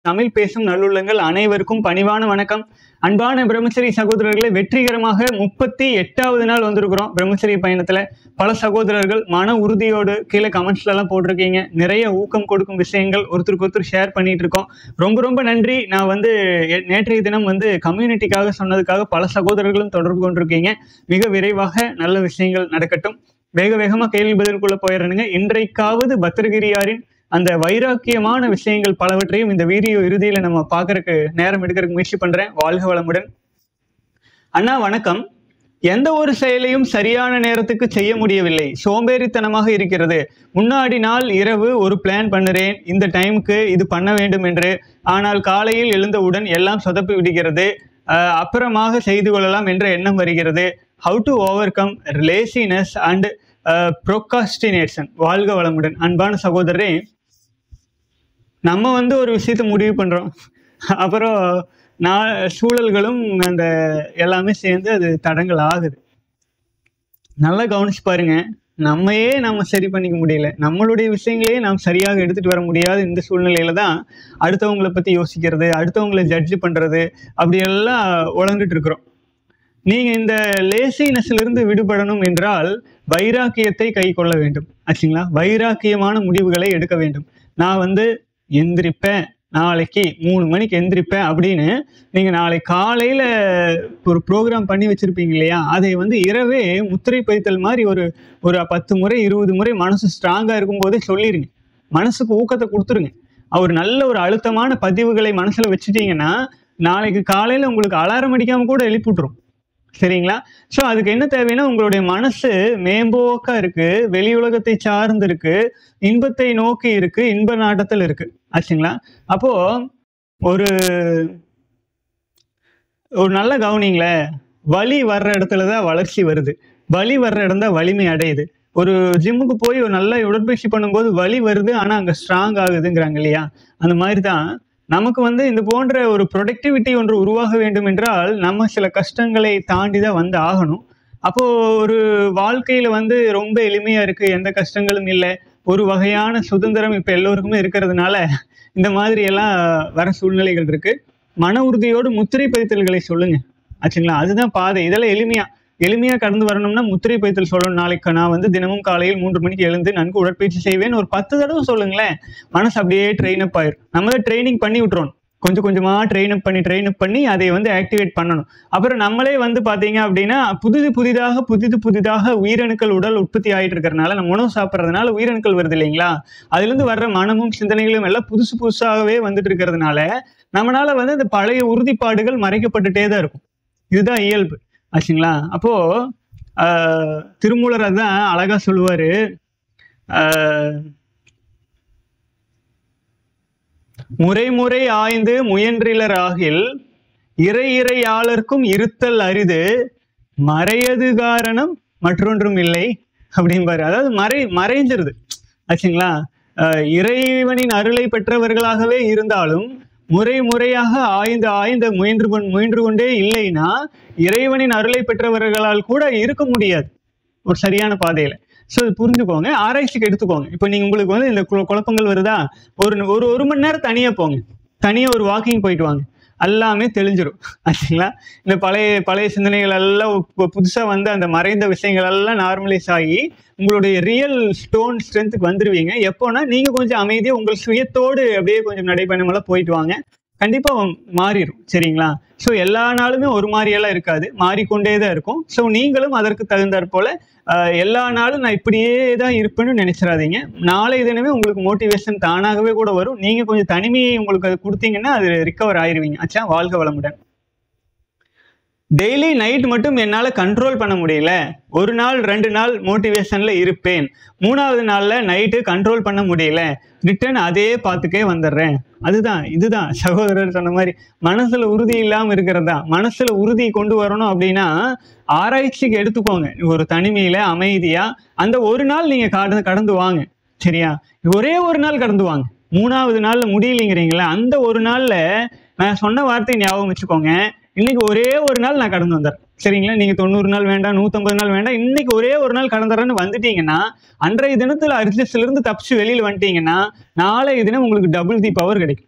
தமிழ் பேசும் நல்லுள்ளங்கள் அனைவருக்கும் பணிவான வணக்கம் அன்பான பிரம்மச்சரி சகோதரர்களை வெற்றிகரமாக முப்பத்தி எட்டாவது நாள் வந்திருக்கிறோம் பிரம்மச்சரி பயணத்துல பல சகோதரர்கள் மன உறுதியோடு கீழே கமெண்ட்ஸ்ல எல்லாம் போட்டிருக்கீங்க நிறைய ஊக்கம் கொடுக்கும் விஷயங்கள் ஒருத்தருக்கு ஒருத்தர் ஷேர் பண்ணிட்டு இருக்கோம் ரொம்ப ரொம்ப நன்றி நான் வந்து எ- நேற்றைய தினம் வந்து கம்யூனிட்டிக்காக சொன்னதுக்காக பல சகோதரர்களும் தொடர்பு கொண்டிருக்கீங்க மிக விரைவாக நல்ல விஷயங்கள் நடக்கட்டும் வேக வேகமா கேள்வி பதிலுக்குள்ள போயிடணுங்க இன்றைக்காவது பத்திரகிரியாரின் அந்த வைராக்கியமான விஷயங்கள் பலவற்றையும் இந்த வீடியோ இறுதியில நம்ம பார்க்கறதுக்கு நேரம் எடுக்கிறதுக்கு முயற்சி பண்றேன் வாழ்க வளமுடன் அண்ணா வணக்கம் எந்த ஒரு செயலையும் சரியான நேரத்துக்கு செய்ய முடியவில்லை சோம்பேறித்தனமாக இருக்கிறது முன்னாடி நாள் இரவு ஒரு பிளான் பண்ணுறேன் இந்த டைமுக்கு இது பண்ண வேண்டும் என்று ஆனால் காலையில் எழுந்தவுடன் எல்லாம் சொதப்பி விடுகிறது அஹ், அப்புறமாக செய்து கொள்ளலாம் என்ற எண்ணம் வருகிறது how to overcome laziness and procrastination வாழ்க வளமுடன் அன்பான சகோதரரே நம்ம வந்து ஒரு விஷயத்த முடிவு பண்றோம் அப்புறம் நான் சூழல்களும் அந்த எல்லாமே சேர்ந்து அது தடங்கள் ஆகுது நல்லா கவனிச்சு பாருங்க நம்மையே நம்ம சரி பண்ணிக்க முடியல நம்மளுடைய விஷயங்களையே நாம் சரியாக எடுத்துட்டு வர முடியாத இந்த சூழ்நிலையில தான் அடுத்தவங்களை பத்தி யோசிக்கிறது அடுத்தவங்களை ஜட்ஜ் பண்றது அப்படி எல்லாம் உழந்துட்டு இருக்கிறோம் நீங்க இந்த லேசினஸ்ல இருந்து விடுபடணும் என்றால் வைராக்கியத்தை கை கொள்ள வேண்டும் ஆச்சுங்களா வைராக்கியமான முடிவுகளை எடுக்க வேண்டும் நான் வந்து எந்திரிப்பேன் நாளைக்கு மூணு மணிக்கு எந்திரிப்பேன் அப்படின்னு நீங்க நாளை காலையில ஒரு ப்ரோக்ராம் பண்ணி வச்சிருப்பீங்க இல்லையா அதை வந்து இரவே முத்திரை பதித்தல் மாதிரி ஒரு ஒரு பத்து முறை இருபது முறை மனசு ஸ்ட்ராங்கா இருக்கும்போதே சொல்லிருங்க மனசுக்கு ஊக்கத்தை கொடுத்துருங்க ஒரு நல்ல ஒரு அழுத்தமான பதிவுகளை மனசுல வச்சுட்டீங்கன்னா நாளைக்கு காலையில உங்களுக்கு அலாரம் அடிக்காம கூட எழுப்பி விட்டுரும் சரிங்களா ஸோ அதுக்கு என்ன தேவைன்னா உங்களுடைய மனசு மேம்போக்கா இருக்கு வெளி உலகத்தை சார்ந்து இருக்கு இன்பத்தை நோக்கி இருக்கு இன்ப நாட்டத்தில் இருக்கு ஆச்சுங்களா அப்போ ஒரு ஒரு நல்ல கவனிங்களேன் வலி வர்ற இடத்துல தான் வளர்ச்சி வருது வலி வர்ற இடம் தான் வலிமை அடையுது ஒரு ஜிம்முக்கு போய் ஒரு நல்ல உடற்பயிற்சி பண்ணும்போது வலி வருது ஆனா அங்க ஸ்ட்ராங் ஆகுதுங்கிறாங்க இல்லையா அந்த மாதிரி தான் நமக்கு வந்து இந்த போன்ற ஒரு ப்ரொடக்டிவிட்டி ஒன்று உருவாக வேண்டும் என்றால் நம்ம சில கஷ்டங்களை தாண்டி தான் வந்து ஆகணும் அப்போ ஒரு வாழ்க்கையில வந்து ரொம்ப எளிமையா இருக்கு எந்த கஷ்டங்களும் இல்லை ஒரு வகையான சுதந்திரம் இப்ப எல்லோருக்குமே இருக்கிறதுனால இந்த மாதிரி எல்லாம் வர சூழ்நிலைகள் இருக்கு மன உறுதியோடு முத்திரை பதித்தல்களை சொல்லுங்க ஆச்சுங்களா அதுதான் பாதை இதெல்லாம் எளிமையா எளிமையா கடந்து வரணும்னா முத்திரை பதித்தல் சொல்லணும் நாளைக்கு நான் வந்து தினமும் காலையில் மூன்று மணிக்கு எழுந்து நன்கு உடற்பயிற்சி செய்வேன் ஒரு பத்து தடவை சொல்லுங்களேன் மனசு அப்படியே ட்ரெயின் அப் ஆயிரும் நம்ம தான் ட்ரைனிங் பண்ணி விட்டுறோம் கொஞ்சம் கொஞ்சமா ட்ரெயின் அப் பண்ணி ட்ரெயின் அப் பண்ணி அதை வந்து ஆக்டிவேட் பண்ணணும் அப்புறம் நம்மளே வந்து பாத்தீங்க அப்படின்னா புதிது புதிதாக புதிது புதிதாக உயிரணுக்கள் உடல் உற்பத்தி ஆயிட்டு இருக்கிறனால நம்ம உணவு சாப்பிட்றதுனால உயிரணுக்கள் வருது இல்லைங்களா அதுல இருந்து வர்ற மனமும் சிந்தனைகளும் எல்லாம் புதுசு புதுசாகவே வந்துட்டு இருக்கிறதுனால நம்மளால வந்து அந்த பழைய உறுதிப்பாடுகள் மறைக்கப்பட்டுட்டே தான் இருக்கும் இதுதான் இயல்பு ஆச்சுங்களா அப்போ ஆஹ், திருமூலர் அதான் அழகா சொல்லுவாரு ஆஹ், முறை முறை ஆய்ந்து முயன்றிலர் ஆகில் இறை இறையாளர்க்கும் இருத்தல் அரிது மறையது காரணம் மற்றொன்றும் இல்லை அப்படிம்பாரு அதாவது மறை மறைஞ்சிருது ஆச்சுங்களா அஹ் இறைவனின் அருளை பெற்றவர்களாகவே இருந்தாலும் முறை முறையாக ஆய்ந்து ஆய்ந்து முயன்று கொண் முயன்று கொண்டே இல்லைன்னா இறைவனின் அருளை பெற்றவர்களால் கூட இருக்க முடியாது ஒரு சரியான பாதையில ஸோ இது புரிஞ்சுக்கோங்க ஆராய்ச்சிக்கு எடுத்துக்கோங்க இப்போ நீங்க உங்களுக்கு வந்து இந்த கு- குழப்பங்கள் வருதா ஒரு ஒரு ஒரு மணி நேரம் தனியா போங்க தனியா ஒரு வாக்கிங் போயிட்டு வாங்க எல்லாமே தெளிஞ்சிரும் ஆச்சுங்களா இந்த பழைய பழைய சிந்தனைகள் எல்லாம் இப்போ புதுசா வந்து அந்த மறைந்த விஷயங்கள் எல்லாம் நார்மலைஸ் ஆகி உங்களுடைய ரியல் ஸ்டோன் ஸ்ட்ரென்த்துக்கு வந்துருவீங்க எப்போனா நீங்க கொஞ்சம் அமைதியா உங்கள் சுயத்தோடு அப்படியே கொஞ்சம் நடைபயணம் எல்லாம் போயிட்டு வாங்க கண்டிப்பா மாறிடும் சரிங்களா ஸோ எல்லா நாளுமே ஒரு மாதிரியெல்லாம் இருக்காது மாறிக்கொண்டே தான் இருக்கும் ஸோ நீங்களும் அதற்கு தகுந்தாற் போல ஆஹ், எல்லா நாளும் நான் இப்படியே தான் இருப்பேன்னு நினைச்சிடாதீங்க நாளை தினமே உங்களுக்கு மோட்டிவேஷன் தானாகவே கூட வரும் நீங்க கொஞ்சம் தனிமையை உங்களுக்கு அது கொடுத்தீங்கன்னா அது ரிகவர் ஆயிருவீங்க ஆச்சா வாழ்க வளமுடன் டெய்லி நைட் மட்டும் என்னால் கண்ட்ரோல் பண்ண முடியல ஒரு நாள் ரெண்டு நாள் மோட்டிவேஷனில் இருப்பேன் மூணாவது நாளில் நைட்டு கண்ட்ரோல் பண்ண முடியல ரிட்டர்ன் அதே பார்த்துக்கே வந்துடுறேன் அதுதான் இதுதான் சகோதரர் சொன்ன மாதிரி மனசில் உறுதி இல்லாமல் இருக்கிறது தான் மனசில் உறுதி கொண்டு வரணும் அப்படின்னா ஆராய்ச்சிக்கு எடுத்துக்கோங்க ஒரு தனிமையில் அமைதியாக அந்த ஒரு நாள் நீங்கள் கடந்து கடந்து வாங்க சரியா ஒரே ஒரு நாள் கடந்து வாங்க மூணாவது நாள்ல முடியலைங்கிறீங்களா அந்த ஒரு நாள்ல நான் சொன்ன வார்த்தையை ஞாபகம் வச்சுக்கோங்க இன்னைக்கு ஒரே ஒரு நாள் நான் கடந்து வந்துடுறேன் சரிங்களா நீங்க தொண்ணூறு நாள் வேண்டாம் நூத்தம்பது நாள் வேண்டாம் இன்னைக்கு ஒரே ஒரு நாள் கடந்துறேன்னு வந்துட்டீங்கன்னா அன்றைய தினத்துல அரிசில இருந்து தப்பிச்சு வெளியில வந்துட்டீங்கன்னா நாளைய தினம் உங்களுக்கு டபுள் தி பவர் கிடைக்கும்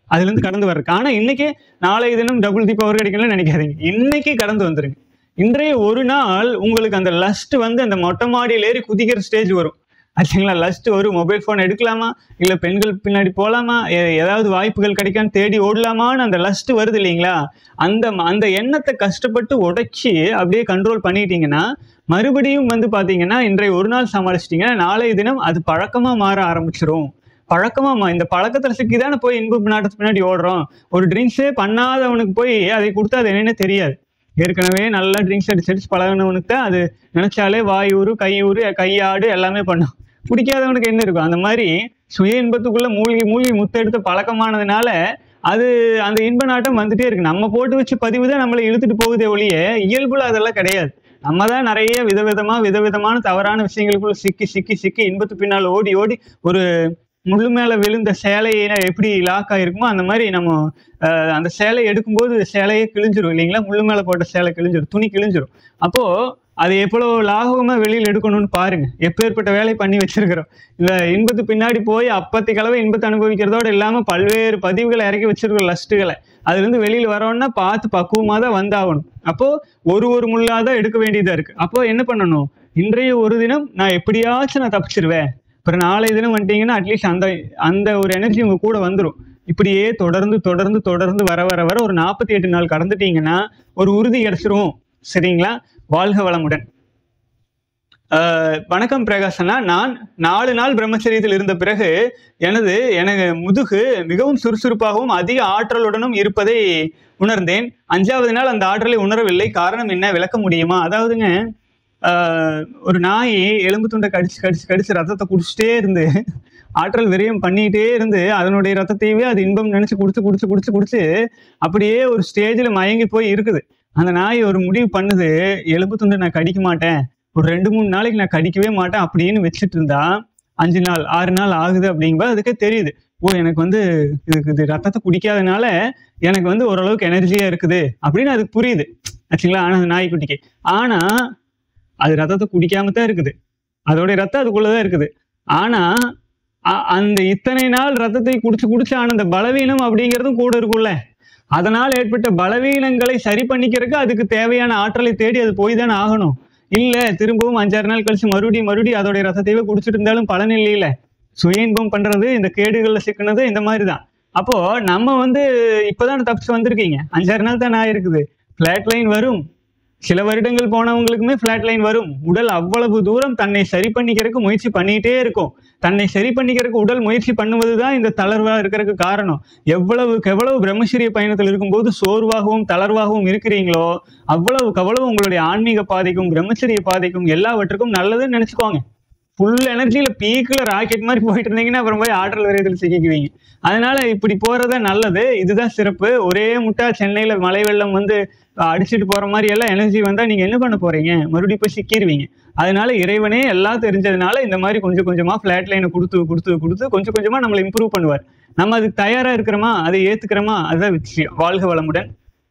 அதுல இருந்து கடந்து வர்றதுக்கு ஆனா இன்னைக்கு நாளைய தினம் டபுள் தி பவர் கிடைக்கணும்னு நினைக்காதீங்க இன்னைக்கு கடந்து வந்துருங்க இன்றைய ஒரு நாள் உங்களுக்கு அந்த லஸ்ட் வந்து அந்த மொட்டை மாடியில் ஏறி குதிக்கிற ஸ்டேஜ் வரும் ஆச்சுங்களா லஸ்ட் ஒரு மொபைல் ஃபோன் எடுக்கலாமா இல்லை பெண்கள் பின்னாடி போகலாமா ஏதாவது வாய்ப்புகள் கிடைக்கான்னு தேடி ஓடலாமான்னு அந்த லஸ்ட் வருது இல்லைங்களா அந்த அந்த எண்ணத்தை கஷ்டப்பட்டு உடைச்சி அப்படியே கண்ட்ரோல் பண்ணிட்டீங்கன்னா மறுபடியும் வந்து பார்த்தீங்கன்னா இன்றைய ஒரு நாள் சமாளிச்சிட்டிங்கன்னா நாளைய தினம் அது பழக்கமாக மாற ஆரம்பிச்சிரும் பழக்கமாமா இந்த பழக்கத்தில் சிக்கி தானே போய் இன்பு நாட்டத்து பின்னாடி ஓடுறோம் ஒரு ட்ரிங்க்ஸே பண்ணாதவனுக்கு போய் அதை கொடுத்தா அது என்னன்னு தெரியாது ஏற்கனவே நல்லா ட்ரிங்க்ஸ் அடிச்சு அடிச்சு பழகினவனுக்கு தான் அது நினைச்சாலே வாயூறு கையூறு கையாடு எல்லாமே பண்ணும் பிடிக்காதவனுக்கு என்ன இருக்கும் அந்த மாதிரி சுய இன்பத்துக்குள்ள மூழ்கி மூழ்கி முத்தெடுத்து பழக்கமானதுனால அது அந்த இன்ப நாட்டம் வந்துட்டே இருக்கு நம்ம போட்டு வச்சு பதிவு தான் நம்மளை இழுத்துட்டு போகுதே ஒழிய இயல்புல அதெல்லாம் கிடையாது நம்ம தான் நிறைய விதவிதமா விதவிதமான தவறான விஷயங்களுக்குள்ள சிக்கி சிக்கி சிக்கி இன்பத்து பின்னால் ஓடி ஓடி ஒரு முள்ளு மேல விழுந்த சேலையை எப்படி லாக் ஆயிருக்குமோ அந்த மாதிரி நம்ம அஹ், அந்த சேலை எடுக்கும்போது சேலையே கிழிஞ்சிரும் இல்லைங்களா முள்ளு மேல போட்ட சேலை கிழிஞ்சிரும் துணி கிழிஞ்சிரும் அப்போ அது எவ்வளோ லாகவமா வெளியில் எடுக்கணும்னு பாருங்க எப்பேற்பட்ட வேலை பண்ணி வச்சிருக்கிறோம் இந்த இன்பத்து பின்னாடி போய் அப்பத்தி கலவை இன்பத்தை அனுபவிக்கிறதோட இல்லாம பல்வேறு பதிவுகளை இறக்கி வச்சிருக்கிற லஸ்ட்டுகளை அதுல இருந்து வெளியில் வரோம்னா பார்த்து பக்குவமா தான் வந்தாகணும் அப்போ ஒரு ஒரு முள்ளா தான் எடுக்க வேண்டியதா இருக்கு அப்போ என்ன பண்ணணும் இன்றைய ஒரு தினம் நான் எப்படியாச்சும் நான் தப்பிச்சிருவேன் அப்புறம் நாளைய தினம் வந்துட்டீங்கன்னா அட்லீஸ்ட் அந்த அந்த ஒரு எனர்ஜி உங்க கூட வந்துடும் இப்படியே தொடர்ந்து தொடர்ந்து தொடர்ந்து வர வர வர ஒரு நாற்பத்தி எட்டு நாள் கடந்துட்டீங்கன்னா ஒரு உறுதி கிடைச்சிரும் சரிங்களா வாழ்க வளமுடன் ஆஹ் வணக்கம் பிரகாசனா நான் நாலு நாள் பிரம்மச்சரியத்தில் இருந்த பிறகு எனது எனது முதுகு மிகவும் சுறுசுறுப்பாகவும் அதிக ஆற்றலுடனும் இருப்பதை உணர்ந்தேன் அஞ்சாவது நாள் அந்த ஆற்றலை உணரவில்லை காரணம் என்ன விளக்க முடியுமா அதாவதுங்க ஆஹ் ஒரு நாய் எலும்பு துண்டை கடிச்சு கடிச்சு கடிச்சு ரத்தத்தை குடிச்சிட்டே இருந்து ஆற்றல் விரயம் பண்ணிட்டே இருந்து அதனுடைய ரத்தத்தையவே அது இன்பம் நினைச்சு குடிச்சு குடிச்சு குடிச்சு குடிச்சு அப்படியே ஒரு ஸ்டேஜில் மயங்கி போய் இருக்குது அந்த நாய் ஒரு முடிவு பண்ணுது எலும்பு துண்டை நான் கடிக்க மாட்டேன் ஒரு ரெண்டு மூணு நாளைக்கு நான் கடிக்கவே மாட்டேன் அப்படின்னு வச்சுட்டு இருந்தா அஞ்சு நாள் ஆறு நாள் ஆகுது அப்படிங்கும்போது அதுக்கே தெரியுது ஓ எனக்கு வந்து இதுக்கு இது ரத்தத்தை குடிக்காதனால எனக்கு வந்து ஓரளவுக்கு எனர்ஜியா இருக்குது அப்படின்னு அதுக்கு புரியுது ஆச்சுங்களா ஆனா அந்த நாய்க்குட்டிக்கு ஆனா அது ரத்தத்தை குடிக்காம தான் இருக்குது அதோடைய ரத்தம் அதுக்குள்ளதான் இருக்குது ஆனா அ- அந்த இத்தனை நாள் ரத்தத்தை குடிச்சு குடிச்சு ஆன அந்த பலவீனம் அப்படிங்கிறதும் கூட இருக்கும்ல அதனால் ஏற்பட்ட பலவீனங்களை சரி பண்ணிக்கிறதுக்கு அதுக்கு தேவையான ஆற்றலை தேடி அது போய் தானே ஆகணும் இல்ல திரும்பவும் அஞ்சாறு நாள் கழிச்சு மறுபடியும் மறுபடியும் அதோடைய ரத்தத்தையே குடிச்சிட்டு இருந்தாலும் பலன் இல்லையில சுய இன்பம் பண்றது இந்த கேடுகள்ல சிக்கினது இந்த மாதிரி தான் அப்போ நம்ம வந்து இப்பதான் தப்பிச்சு வந்திருக்கீங்க அஞ்சாறு நாள் தான் இருக்குது ஃபிளாட் லைன் வரும் சில வருடங்கள் போனவங்களுக்குமே ஃபிளாட் லைன் வரும் உடல் அவ்வளவு தூரம் தன்னை சரி பண்ணிக்கிறதுக்கு முயற்சி பண்ணிட்டே இருக்கும் தன்னை சரி பண்ணிக்கிறதுக்கு உடல் முயற்சி பண்ணுவது தான் இந்த தளர்வா இருக்கிறதுக்கு காரணம் எவ்வளவுக்கு எவ்வளவு பிரம்மச்சரிய பயணத்தில் இருக்கும்போது சோர்வாகவும் தளர்வாகவும் இருக்கிறீங்களோ அவ்வளவுக்கு அவ்வளவு உங்களுடைய ஆன்மீக பாதைக்கும் பிரம்மச்சரிய பாதைக்கும் எல்லாவற்றுக்கும் நல்லதுன்னு நினைச்சுக்கோங்க ஃபுல் எனர்ஜியில பீக்ல ராக்கெட் மாதிரி போயிட்டு இருந்தீங்கன்னா அப்புறம் போய் ஆற்றல் விரயத்தில் சிக்கிக்குவீங்க அதனால இப்படி போறதா நல்லது இதுதான் சிறப்பு ஒரே முட்டா சென்னையில மழை வெள்ளம் வந்து அஹ், அடிச்சிட்டு போற மாதிரி எல்லாம் எனர்ஜி வந்தா நீங்க என்ன பண்ண போறீங்க மறுபடியும் போய் சிக்கிடுவீங்க அதனால இறைவனே எல்லாம் தெரிஞ்சதுனால இந்த மாதிரி கொஞ்சம் கொஞ்சமா ஃபிளாட் லைனை கொடுத்து கொடுத்து கொடுத்து கொஞ்சம் கொஞ்சமா நம்மளை இம்ப்ரூவ் பண்ணுவார் நம்ம அதுக்கு தயாரா இருக்கிறோமா அதை ஏத்துக்கிறோமா அதுதான் விஷயம் வாழ்க வளமுடன்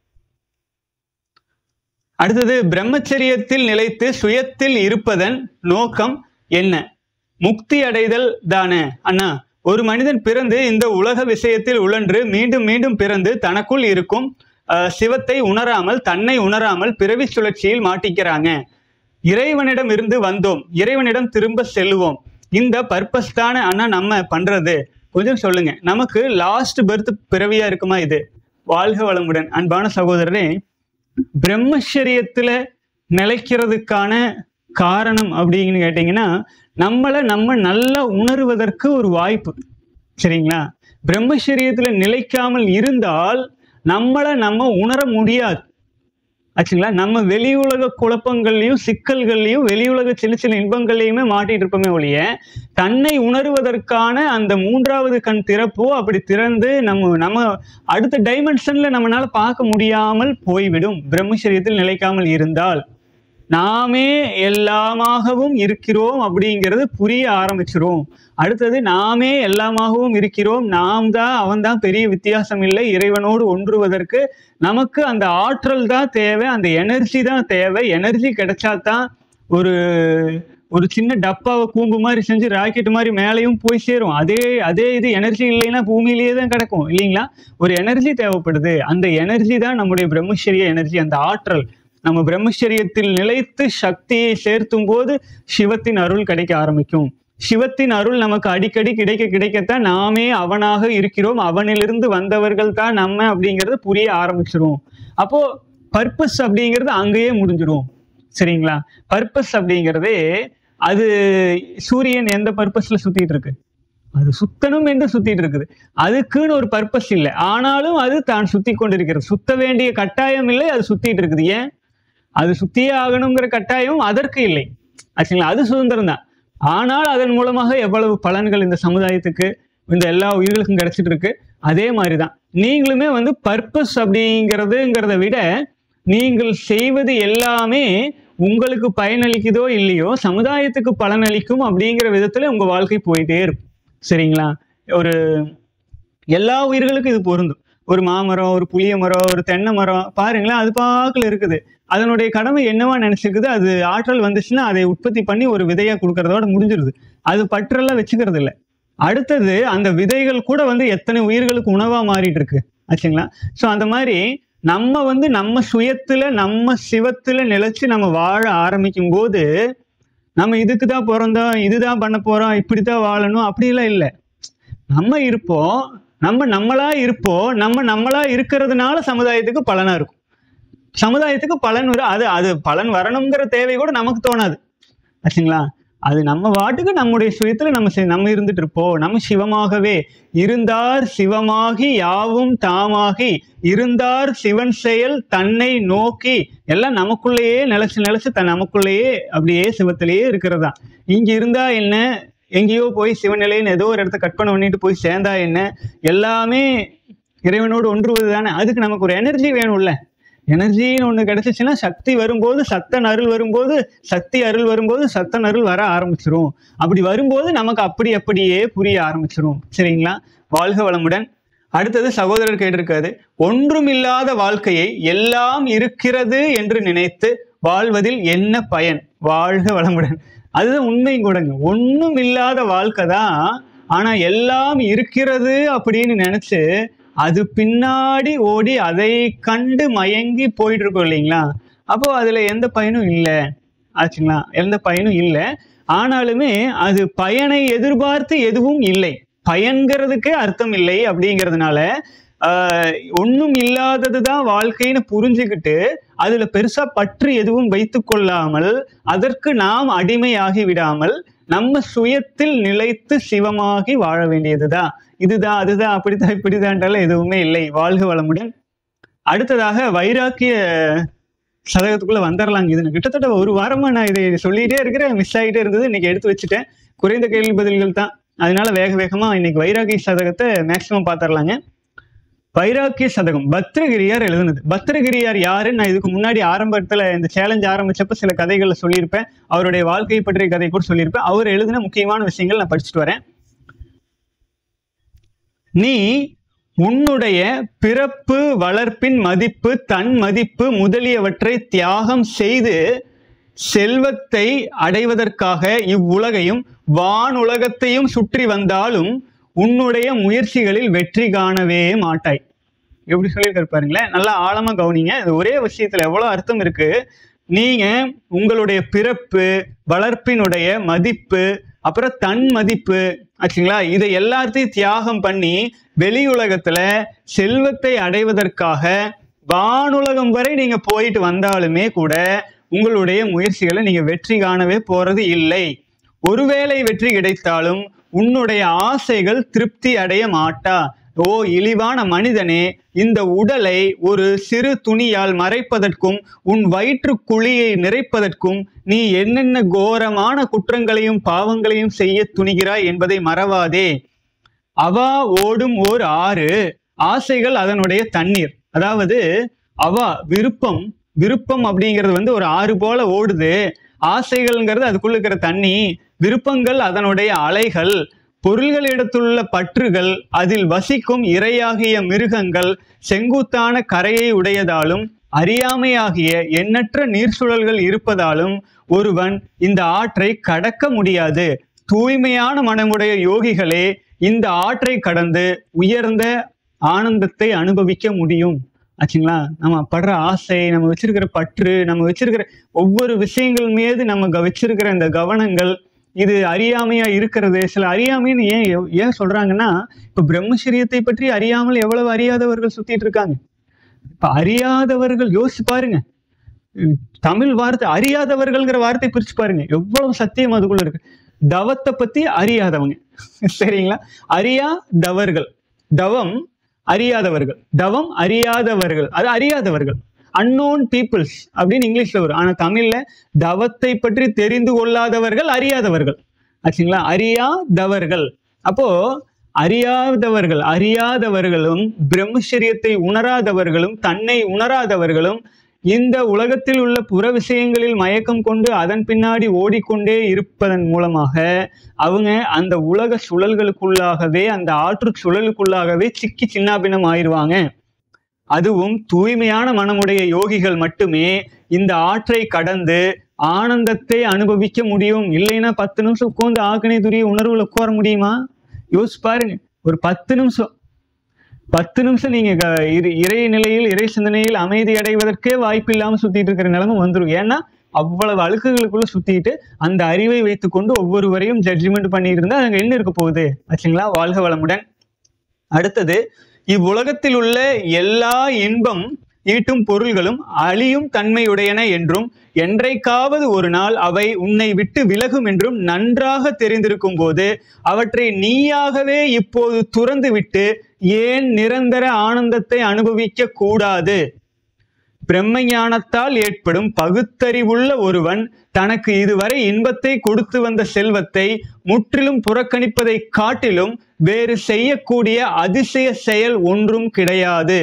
அடுத்தது பிரம்மச்சரியத்தில் நிலைத்து சுயத்தில் இருப்பதன் நோக்கம் என்ன முக்தி அடைதல் தானே அண்ணா ஒரு மனிதன் பிறந்து இந்த உலக விஷயத்தில் உழன்று மீண்டும் மீண்டும் பிறந்து தனக்குள் இருக்கும் அஹ், சிவத்தை உணராமல் தன்னை உணராமல் பிறவி சுழற்சியில் மாட்டிக்கிறாங்க இறைவனிடம் இருந்து வந்தோம் இறைவனிடம் திரும்ப செல்லுவோம் இந்த பர்பஸ் தானே அண்ணா நம்ம பண்றது கொஞ்சம் சொல்லுங்க நமக்கு லாஸ்ட் பர்த் பிறவியா இருக்குமா இது வாழ்க வளமுடன் அன்பான சகோதரரே பிரம்மச்சரியத்துல நிலைக்கிறதுக்கான காரணம் அப்படின்னு கேட்டிங்கன்னா நம்மளை நம்ம நல்லா உணர்வதற்கு ஒரு வாய்ப்பு சரிங்களா பிரம்மச்சரியத்துல நிலைக்காமல் இருந்தால் நம்மளை நம்ம உணர முடியாது ஆச்சுங்களா நம்ம வெளி உலக குழப்பங்கள்லையும் சிக்கல்கள்லையும் வெளி உலக சின்ன சின்ன இன்பங்கள்லையுமே மாட்டிட்டு இருப்போமே ஒழிய தன்னை உணர்வதற்கான அந்த மூன்றாவது கண் திறப்போ அப்படி திறந்து நம்ம நம்ம அடுத்த டைமென்ஷன்ல நம்மளால பார்க்க முடியாமல் போய்விடும் பிரம்மச்சரியத்தில் நிலைக்காமல் இருந்தால் நாமே எல்லாமாகவும் இருக்கிறோம் அப்படிங்கிறது புரிய ஆரம்பிச்சிரும் அடுத்தது நாமே எல்லாமாகவும் இருக்கிறோம் நாம் தான் அவன் தான் பெரிய வித்தியாசம் இல்லை இறைவனோடு ஒன்றுவதற்கு நமக்கு அந்த ஆற்றல் தான் தேவை அந்த எனர்ஜி தான் தேவை எனர்ஜி கிடைச்சா தான் ஒரு ஒரு சின்ன டப்பாவை கூம்பு மாதிரி செஞ்சு ராக்கெட் மாதிரி மேலேயும் போய் சேரும் அதே அதே இது எனர்ஜி இல்லைன்னா பூமியிலேயே தான் கிடக்கும் இல்லைங்களா ஒரு எனர்ஜி தேவைப்படுது அந்த எனர்ஜி தான் நம்முடைய பிரம்மச்சரிய எனர்ஜி அந்த ஆற்றல் நம்ம பிரம்மச்சரியத்தில் நிலைத்து சக்தியை சேர்த்தும் போது சிவத்தின் அருள் கிடைக்க ஆரம்பிக்கும் சிவத்தின் அருள் நமக்கு அடிக்கடி கிடைக்க கிடைக்கத்தான் நாமே அவனாக இருக்கிறோம் அவனிலிருந்து வந்தவர்கள் தான் நம்ம அப்படிங்கிறது புரிய ஆரம்பிச்சிரும் அப்போ பர்பஸ் அப்படிங்கிறது அங்கேயே முடிஞ்சிரும் சரிங்களா பர்பஸ் அப்படிங்கிறதே அது சூரியன் எந்த பர்பஸ்ல சுத்திட்டு இருக்கு அது சுத்தணும் என்று சுத்திட்டு இருக்குது அதுக்குன்னு ஒரு பர்பஸ் இல்லை ஆனாலும் அது தான் சுத்தி கொண்டிருக்கிறது சுத்த வேண்டிய கட்டாயம் இல்லை அது சுத்திட்டு இருக்குது ஏன் அது சுத்தியே ஆகணுங்கிற கட்டாயம் அதற்கு இல்லை ஆச்சுங்களா அது சுதந்திரம் தான் ஆனால் அதன் மூலமாக எவ்வளவு பலன்கள் இந்த சமுதாயத்துக்கு இந்த எல்லா உயிர்களுக்கும் கிடைச்சிட்டு இருக்கு அதே மாதிரி தான் நீங்களுமே வந்து பர்பஸ் அப்படிங்கிறதுங்கிறத விட நீங்கள் செய்வது எல்லாமே உங்களுக்கு பயனளிக்குதோ இல்லையோ சமுதாயத்துக்கு பலனளிக்கும் அப்படிங்கிற விதத்துல உங்க வாழ்க்கை போயிட்டே இருக்கும் சரிங்களா ஒரு எல்லா உயிர்களுக்கும் இது பொருந்தும் ஒரு மாமரம் ஒரு புளிய மரம் ஒரு தென்னை மரம் பாருங்களேன் அது பாக்கில் இருக்குது அதனுடைய கடமை என்னவா நினைச்சுக்குது அது ஆற்றல் வந்துச்சுன்னா அதை உற்பத்தி பண்ணி ஒரு விதையா கொடுக்கறதோட முடிஞ்சிருது அது பற்றெல்லாம் வச்சுக்கிறது இல்லை அடுத்தது அந்த விதைகள் கூட வந்து எத்தனை உயிர்களுக்கு உணவா மாறிட்டு இருக்கு ஆச்சுங்களா ஸோ அந்த மாதிரி நம்ம வந்து நம்ம சுயத்துல நம்ம சிவத்துல நிலைச்சு நம்ம வாழ ஆரம்பிக்கும் போது நம்ம இதுக்கு தான் பிறந்தோம் இதுதான் பண்ண போறோம் இப்படித்தான் வாழணும் அப்படிலாம் இல்லை நம்ம இருப்போம் நம்ம நம்மளா இருப்போம் நம்ம நம்மளா இருக்கிறதுனால சமுதாயத்துக்கு பலனா இருக்கும் சமுதாயத்துக்கு பலன் வரும் அது அது பலன் வரணுங்கிற தேவை கூட நமக்கு தோணாது ஆச்சுங்களா அது நம்ம வாட்டுக்கு நம்முடைய சுயத்துல நம்ம செ- நம்ம இருந்துட்டு இருப்போம் நம்ம சிவமாகவே இருந்தார் சிவமாகி யாவும் தாமாகி இருந்தார் சிவன் செயல் தன்னை நோக்கி எல்லாம் நமக்குள்ளேயே நிலைச்சு நிலைச்சு தன் நமக்குள்ளேயே அப்படியே சிவத்திலேயே இருக்கிறதா இங்க இருந்தா என்ன எங்கேயோ போய் சிவநிலைன்னு ஏதோ ஒரு இடத்த கற்பனை பண்ணிட்டு போய் சேர்ந்தா என்ன எல்லாமே இறைவனோடு ஒன்றுவது தானே அதுக்கு நமக்கு ஒரு எனர்ஜி வேணும்ல எனர்ஜின்னு ஒன்று கிடைச்சிச்சுன்னா சக்தி வரும்போது சத்தன் அருள் வரும்போது சக்தி அருள் வரும்போது சத்தன் அருள் வர ஆரம்பிச்சிரும் அப்படி வரும்போது நமக்கு அப்படி அப்படியே புரிய ஆரம்பிச்சிரும் சரிங்களா வாழ்க வளமுடன் அடுத்தது சகோதரர் கேட்டிருக்காரு ஒன்றுமில்லாத வாழ்க்கையை எல்லாம் இருக்கிறது என்று நினைத்து வாழ்வதில் என்ன பயன் வாழ்க வளமுடன் அதுதான் உண்மையும் கூடங்க ஒண்ணும் இல்லாத வாழ்க்கை தான் ஆனா எல்லாம் இருக்கிறது அப்படின்னு நினைச்சு அது பின்னாடி ஓடி அதை கண்டு மயங்கி போயிட்டு இருக்கோம் இல்லைங்களா அப்போ அதுல எந்த பயனும் இல்லை ஆச்சுங்களா எந்த பயனும் இல்லை ஆனாலுமே அது பயனை எதிர்பார்த்து எதுவும் இல்லை பயன்கிறதுக்கே அர்த்தம் இல்லை அப்படிங்கிறதுனால ஆஹ், ஒண்ணும் இல்லாதது தான் வாழ்க்கைன்னு புரிஞ்சுக்கிட்டு அதுல பெருசா பற்று எதுவும் வைத்து கொள்ளாமல் அதற்கு நாம் அடிமையாகி விடாமல் நம்ம சுயத்தில் நிலைத்து சிவமாகி வாழ வேண்டியதுதான் இதுதான் அதுதான் அப்படித்தான் இப்படிதான்றால எதுவுமே இல்லை வாழ்க வளமுடன் அடுத்ததாக வைராக்கிய சதகத்துக்குள்ள வந்துடலாங்க இது நான் கிட்டத்தட்ட ஒரு வாரமா நான் இதை சொல்லிட்டே இருக்கிறேன் மிஸ் ஆகிட்டே இருந்தது இன்னைக்கு எடுத்து வச்சுட்டேன் குறைந்த கேள்வி பதில்கள் தான் அதனால வேக வேகமா இன்னைக்கு வைராக்கிய சதகத்தை மேக்சிமம் பார்த்துடலாங்க வைராக்கிய சதகம் பத்ரகிரியார் எழுதுனது பத்ரகிரியார் யாருன்னு நான் இதுக்கு முன்னாடி ஆரம்பத்துல இந்த சேலஞ்ச் ஆரம்பிச்சப்ப சில கதைகளை சொல்லியிருப்பேன் அவருடைய வாழ்க்கை பற்றிய கதை கூட சொல்லியிருப்பேன் அவர் எழுதின முக்கியமான விஷயங்கள் நான் படிச்சுட்டு வரேன் நீ உன்னுடைய பிறப்பு வளர்ப்பின் மதிப்பு தன் மதிப்பு முதலியவற்றை தியாகம் செய்து செல்வத்தை அடைவதற்காக இவ்வுலகையும் வானுலகத்தையும் சுற்றி வந்தாலும் உன்னுடைய முயற்சிகளில் வெற்றி காணவே மாட்டாய் எப்படி சொல்லியிருக்காரு பாருங்களேன் நல்லா ஆழமா கவனிங்க இது ஒரே விஷயத்துல எவ்வளவு அர்த்தம் இருக்கு நீங்க உங்களுடைய பிறப்பு வளர்ப்பினுடைய மதிப்பு அப்புறம் தன் மதிப்பு ஆச்சுங்களா இதை எல்லாத்தையும் தியாகம் பண்ணி வெளியுலகத்துல செல்வத்தை அடைவதற்காக வானுலகம் வரை நீங்க போயிட்டு வந்தாலுமே கூட உங்களுடைய முயற்சிகளை நீங்க வெற்றி காணவே போறது இல்லை ஒருவேளை வெற்றி கிடைத்தாலும் உன்னுடைய ஆசைகள் திருப்தி அடைய மாட்டா ஓ இழிவான மனிதனே இந்த உடலை ஒரு சிறு துணியால் மறைப்பதற்கும் உன் வயிற்றுக் குழியை நிறைப்பதற்கும் நீ என்னென்ன கோரமான குற்றங்களையும் பாவங்களையும் செய்ய துணிகிறாய் என்பதை மறவாதே அவா ஓடும் ஓர் ஆறு ஆசைகள் அதனுடைய தண்ணீர் அதாவது அவா விருப்பம் விருப்பம் அப்படிங்கிறது வந்து ஒரு ஆறு போல ஓடுது ஆசைகள்ங்கிறது அதுக்குள்ள இருக்கிற தண்ணி விருப்பங்கள் அதனுடைய அலைகள் பொருள்களிடத்துள்ள பற்றுகள் அதில் வசிக்கும் இரையாகிய மிருகங்கள் செங்குத்தான கரையை உடையதாலும் அறியாமையாகிய எண்ணற்ற நீர் சுழல்கள் இருப்பதாலும் ஒருவன் இந்த ஆற்றை கடக்க முடியாது தூய்மையான மனமுடைய யோகிகளே இந்த ஆற்றை கடந்து உயர்ந்த ஆனந்தத்தை அனுபவிக்க முடியும் ஆச்சுங்களா நம்ம படுற ஆசை நம்ம வச்சிருக்கிற பற்று நம்ம வச்சிருக்கிற ஒவ்வொரு விஷயங்கள் மீது நம்ம க- வச்சிருக்கிற இந்த கவனங்கள் இது அறியாமையா இருக்கிறது சில அறியாமைன்னு ஏன் எவ்- ஏன் சொல்றாங்கன்னா இப்ப பிரம்மச்சரியத்தை பற்றி அறியாமல் எவ்வளவு அறியாதவர்கள் சுத்திட்டு இருக்காங்க இப்ப அறியாதவர்கள் யோசிச்சு பாருங்க உம் தமிழ் வார்த்தை அறியாதவர்கள்ங்கிற வார்த்தை பிரிச்சு பாருங்க எவ்வளவு சத்தியம் அதுக்குள்ள இருக்கு தவத்தை பத்தி அறியாதவங்க சரிங்களா அறியாதவர்கள் தவம் அறியாதவர்கள் தவம் அறியாதவர்கள் அது அறியாதவர்கள் அன்னோன் பீப்புள்ஸ் அப்படின்னு இங்கிலீஷ்ல வரும் ஆனா தமிழ்ல தவத்தை பற்றி தெரிந்து கொள்ளாதவர்கள் அறியாதவர்கள் ஆச்சுங்களா அறியாதவர்கள் அப்போ அறியாதவர்கள் அறியாதவர்களும் பிரம்மச்சரியத்தை உணராதவர்களும் தன்னை உணராதவர்களும் இந்த உலகத்தில் உள்ள புற விஷயங்களில் மயக்கம் கொண்டு அதன் பின்னாடி ஓடிக்கொண்டே இருப்பதன் மூலமாக அவங்க அந்த உலக சுழல்களுக்குள்ளாகவே அந்த ஆற்று சுழலுக்குள்ளாகவே சிக்கி சின்னாபின்னம் ஆயிடுவாங்க அதுவும் தூய்மையான மனமுடைய யோகிகள் மட்டுமே இந்த ஆற்றை கடந்து ஆனந்தத்தை அனுபவிக்க முடியும் இல்லைன்னா பத்து நிமிஷம் உட்கார்ந்து ஆக்கணை துரிய உணர்வுல உட்கார முடியுமா யோசிச்சு பாருங்க ஒரு பத்து நிமிஷம் பத்து நிமிஷம் நீங்க க- இறை- இறை நிலையில் இறை சிந்தனையில் அமைதி அடைவதற்கே வாய்ப்பு இல்லாம சுத்திட்டு இருக்கிற நிலைமை வந்துடும் ஏன்னா அவ்வளவு அழுக்குகளுக்குள்ள சுத்திட்டு அந்த அறிவை வைத்துக்கொண்டு ஒவ்வொருவரையும் ஜட்ஜ்மெண்ட் பண்ணிட்டு இருந்தா அங்க என்ன இருக்க போகுது ஆச்சுங்களா வாழ்க வளமுடன் அடுத்தது இவ்வுலகத்தில் உள்ள எல்லா இன்பம் ஈட்டும் பொருள்களும் அழியும் தன்மையுடையன என்றும் என்றைக்காவது ஒரு நாள் அவை உன்னை விட்டு விலகும் என்றும் நன்றாக தெரிந்திருக்கும் போது அவற்றை நீயாகவே இப்போது துறந்து விட்டு ஏன் நிரந்தர ஆனந்தத்தை அனுபவிக்க கூடாது பிரம்ம ஞானத்தால் ஏற்படும் பகுத்தறிவுள்ள ஒருவன் தனக்கு இதுவரை இன்பத்தை கொடுத்து வந்த செல்வத்தை முற்றிலும் புறக்கணிப்பதை காட்டிலும் வேறு செய்யக்கூடிய அதிசய செயல் ஒன்றும் கிடையாது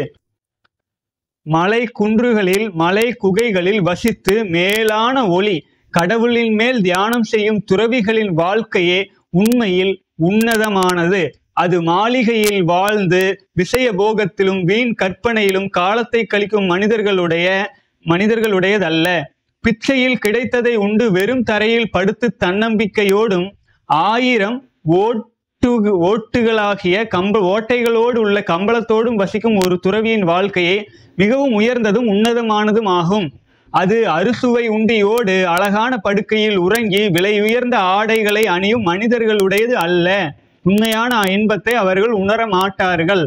மலை குன்றுகளில் மலை குகைகளில் வசித்து மேலான ஒளி கடவுளின் மேல் தியானம் செய்யும் துறவிகளின் வாழ்க்கையே உண்மையில் உன்னதமானது அது மாளிகையில் வாழ்ந்து விஷய போகத்திலும் வீண் கற்பனையிலும் காலத்தை கழிக்கும் மனிதர்களுடைய மனிதர்களுடையதல்ல பிச்சையில் கிடைத்ததை உண்டு வெறும் தரையில் படுத்து தன்னம்பிக்கையோடும் ஆயிரம் ஓட்டு ஓட்டுகளாகிய கம்ப ஓட்டைகளோடு உள்ள கம்பளத்தோடும் வசிக்கும் ஒரு துறவியின் வாழ்க்கையே மிகவும் உயர்ந்ததும் உன்னதமானதும் ஆகும் அது அறுசுவை உண்டியோடு அழகான படுக்கையில் உறங்கி விலை உயர்ந்த ஆடைகளை அணியும் மனிதர்களுடையது அல்ல உண்மையான இன்பத்தை அவர்கள் உணர மாட்டார்கள்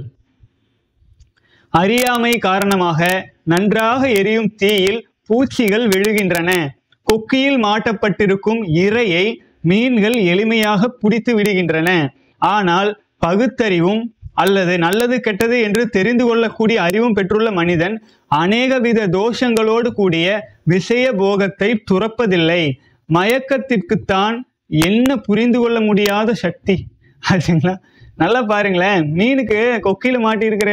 அறியாமை காரணமாக நன்றாக எரியும் தீயில் பூச்சிகள் விழுகின்றன கொக்கியில் மாட்டப்பட்டிருக்கும் இரையை மீன்கள் எளிமையாக பிடித்து விடுகின்றன ஆனால் பகுத்தறிவும் அல்லது நல்லது கெட்டது என்று தெரிந்து கொள்ளக்கூடிய அறிவும் பெற்றுள்ள மனிதன் அநேகவித தோஷங்களோடு கூடிய விஷய போகத்தை துறப்பதில்லை மயக்கத்திற்குத்தான் என்ன புரிந்து கொள்ள முடியாத சக்தி ஆச்சுங்களா நல்லா பாருங்களேன் மீனுக்கு கொக்கியில மாட்டி இருக்கிற